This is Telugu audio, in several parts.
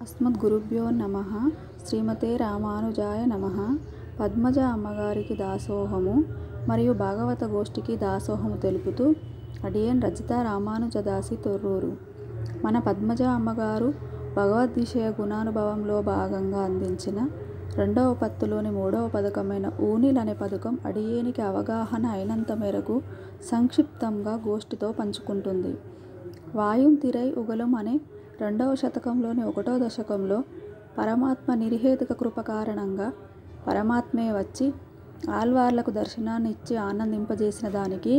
అస్మద్గురుభ్యో నమ శ్రీమతే రామానుజాయ నమ పద్మజ అమ్మగారికి దాసోహము మరియు భాగవత గోష్ఠికి దాసోహము తెలుపుతూ అడియన్ రచిత రామానుజదాసి తొర్రూరు మన పద్మజ అమ్మగారు భగవద్విషయ గుణానుభవంలో భాగంగా అందించిన రెండవ పత్తులోని మూడవ పథకమైన ఊనిల్ అనే పథకం అడియేనికి అవగాహన అయినంత మేరకు సంక్షిప్తంగా గోష్ఠితో పంచుకుంటుంది వాయుం తిరై ఉగలం అనే రెండవ శతకంలోని ఒకటో దశకంలో పరమాత్మ నిర్హేతుక కృప కారణంగా పరమాత్మే వచ్చి ఆల్వార్లకు దర్శనాన్ని ఇచ్చి ఆనందింపజేసిన దానికి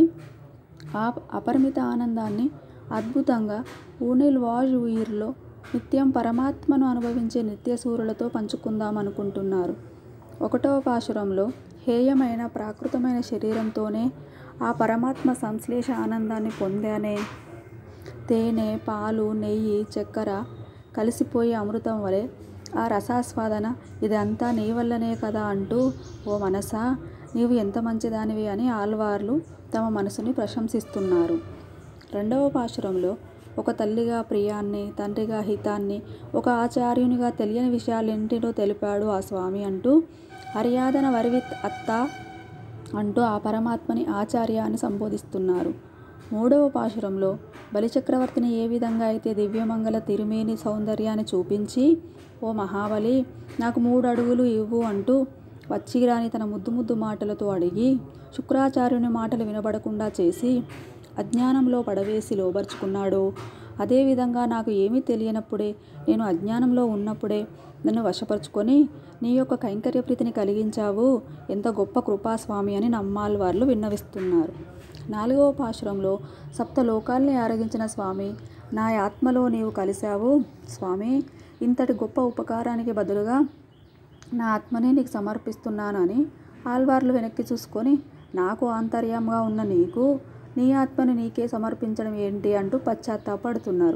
ఆ అపరిమిత ఆనందాన్ని అద్భుతంగా ఊనిల్ వాజ్ ఉయిర్లో నిత్యం పరమాత్మను అనుభవించే నిత్యసూరులతో పంచుకుందాం అనుకుంటున్నారు ఒకటవ పాశురంలో హేయమైన ప్రాకృతమైన శరీరంతోనే ఆ పరమాత్మ సంశ్లేష ఆనందాన్ని పొందానే తేనె పాలు నెయ్యి చక్కెర కలిసిపోయే అమృతం వలె ఆ రసాస్వాదన ఇదంతా నీ వల్లనే కదా అంటూ ఓ మనసా నీవు ఎంత మంచిదానివి అని ఆల్వార్లు తమ మనసుని ప్రశంసిస్తున్నారు రెండవ పాశురంలో ఒక తల్లిగా ప్రియాన్ని తండ్రిగా హితాన్ని ఒక ఆచార్యునిగా తెలియని విషయాలెంటినో తెలిపాడు ఆ స్వామి అంటూ హర్యాదన వరివిత్ అత్త అంటూ ఆ పరమాత్మని ఆచార్య అని సంబోధిస్తున్నారు మూడవ పాశురంలో బలిచక్రవర్తిని ఏ విధంగా అయితే దివ్యమంగళ తిరుమేని సౌందర్యాన్ని చూపించి ఓ మహాబలి నాకు మూడు అడుగులు ఇవ్వు అంటూ వచ్చిరాని తన ముద్దు ముద్దు మాటలతో అడిగి శుక్రాచార్యుని మాటలు వినబడకుండా చేసి అజ్ఞానంలో పడవేసి లోబర్చుకున్నాడో అదేవిధంగా నాకు ఏమీ తెలియనప్పుడే నేను అజ్ఞానంలో ఉన్నప్పుడే నన్ను వశపరుచుకొని నీ యొక్క కైంకర్య ప్రీతిని కలిగించావు ఎంత గొప్ప కృపాస్వామి అని నమ్మాలి వాళ్ళు విన్నవిస్తున్నారు నాలుగవ పాశురంలో సప్త లోకాల్ని ఆరగించిన స్వామి నా ఆత్మలో నీవు కలిశావు స్వామి ఇంతటి గొప్ప ఉపకారానికి బదులుగా నా ఆత్మనే నీకు సమర్పిస్తున్నానని ఆల్వార్లు వెనక్కి చూసుకొని నాకు ఆంతర్యంగా ఉన్న నీకు నీ ఆత్మని నీకే సమర్పించడం ఏంటి అంటూ పశ్చాత్తాపడుతున్నారు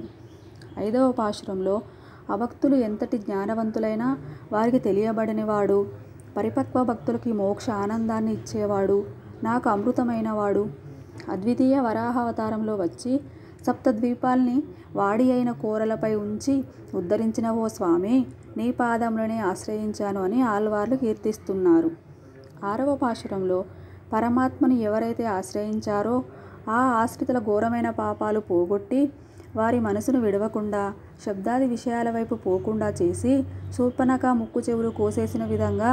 ఐదవ పాశురంలో అభక్తులు ఎంతటి జ్ఞానవంతులైనా వారికి తెలియబడినవాడు పరిపక్వ భక్తులకి మోక్ష ఆనందాన్ని ఇచ్చేవాడు నాకు అమృతమైన వాడు అద్వితీయ వరాహావతారంలో వచ్చి సప్తద్వీపాల్ని వాడి అయిన కోరలపై ఉంచి ఉద్ధరించిన ఓ స్వామి నీ పాదములనే ఆశ్రయించాను అని ఆల్వార్లు కీర్తిస్తున్నారు ఆరవ పాశురంలో పరమాత్మను ఎవరైతే ఆశ్రయించారో ఆ ఆశ్రితుల ఘోరమైన పాపాలు పోగొట్టి వారి మనసును విడవకుండా శబ్దాది విషయాల వైపు పోకుండా చేసి శూర్పణక ముక్కు చెవులు కోసేసిన విధంగా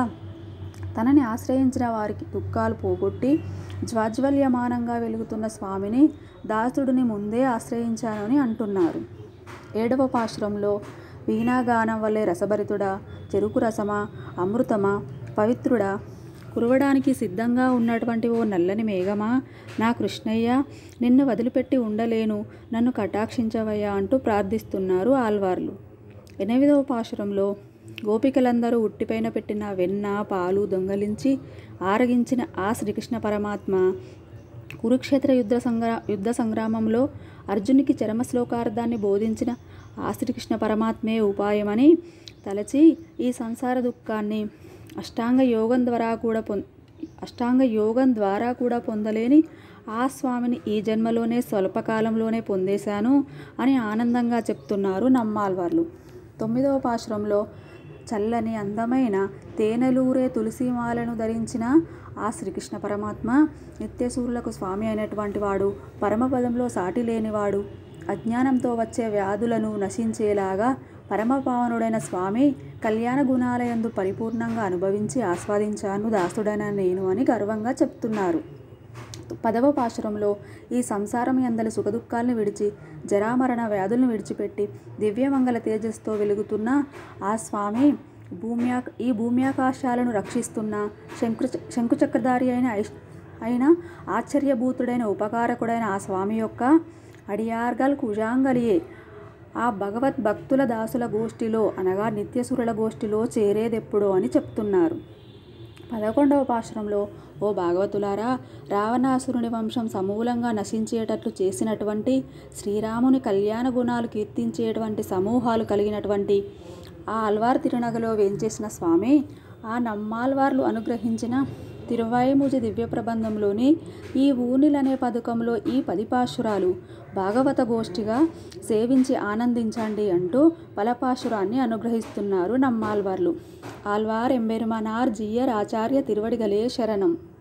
తనని ఆశ్రయించిన వారికి దుఃఖాలు పోగొట్టి జ్వాజ్వల్యమానంగా వెలుగుతున్న స్వామిని దాసుడిని ముందే ఆశ్రయించానని అంటున్నారు ఏడవ పాశ్రంలో వీణాగానం వల్లే రసభరితుడా చెరుకు రసమా అమృతమా పవిత్రుడా కురవడానికి సిద్ధంగా ఉన్నటువంటి ఓ నల్లని మేఘమా నా కృష్ణయ్య నిన్ను వదిలిపెట్టి ఉండలేను నన్ను కటాక్షించవయ్యా అంటూ ప్రార్థిస్తున్నారు ఆల్వార్లు ఎనిమిదవ పాశురంలో గోపికలందరూ ఉట్టిపైన పెట్టిన వెన్న పాలు దొంగలించి ఆరగించిన ఆ శ్రీకృష్ణ పరమాత్మ కురుక్షేత్ర యుద్ధ సంగ్రా యుద్ధ సంగ్రామంలో అర్జునికి చరమ శ్లోకార్థాన్ని బోధించిన ఆ శ్రీకృష్ణ పరమాత్మే ఉపాయమని తలచి ఈ సంసార దుఃఖాన్ని అష్టాంగ యోగం ద్వారా కూడా పొం అష్టాంగ యోగం ద్వారా కూడా పొందలేని ఆ స్వామిని ఈ జన్మలోనే స్వల్పకాలంలోనే పొందేశాను అని ఆనందంగా చెప్తున్నారు నమ్మాల్వార్లు తొమ్మిదవ పాశ్రంలో చల్లని అందమైన తేనెలూరే తులసిమాలను ధరించిన ఆ శ్రీకృష్ణ పరమాత్మ నిత్యసూరులకు స్వామి అయినటువంటి వాడు పరమపదంలో సాటి లేనివాడు అజ్ఞానంతో వచ్చే వ్యాధులను నశించేలాగా పరమపావనుడైన స్వామి కళ్యాణ గుణాలయందు పరిపూర్ణంగా అనుభవించి ఆస్వాదించాను దాసుడైన నేను అని గర్వంగా చెప్తున్నారు పదవ పాశురంలో ఈ సంసారం ఎందలి సుఖదుఖాలను విడిచి జరామరణ వ్యాధులను విడిచిపెట్టి దివ్యమంగళ తేజస్తో వెలుగుతున్న ఆ స్వామి భూమ్యా ఈ భూమ్యాకాశాలను రక్షిస్తున్న శంకు శంకుచక్రధారి అయిన అయిన ఆశ్చర్యభూతుడైన ఉపకారకుడైన ఆ స్వామి యొక్క అడియార్గల్ కుజాంగలియే ఆ భగవద్ భక్తుల దాసుల గోష్ఠిలో అనగా నిత్యసురుల గోష్ఠిలో చేరేదెప్పుడో అని చెప్తున్నారు పదకొండవ పాశ్రంలో ఓ భాగవతులారా రావణాసురుని వంశం సమూలంగా నశించేటట్లు చేసినటువంటి శ్రీరాముని కళ్యాణ గుణాలు కీర్తించేటువంటి సమూహాలు కలిగినటువంటి ఆ అల్వార్ తిరునగలో వేంచేసిన స్వామి ఆ నమ్మాల్వార్లు అనుగ్రహించిన తిరువాయిముజి దివ్య ప్రబంధంలోని ఈ ఊనిలనే పథకంలో ఈ పది పాశురాలు భాగవత గోష్ఠిగా సేవించి ఆనందించండి అంటూ పలపాశురాన్ని అనుగ్రహిస్తున్నారు నమ్మాల్వార్లు ఆల్వార్ ఎంబెరుమనార్ జీయర్ ఆచార్య తిరువడిగలే శరణం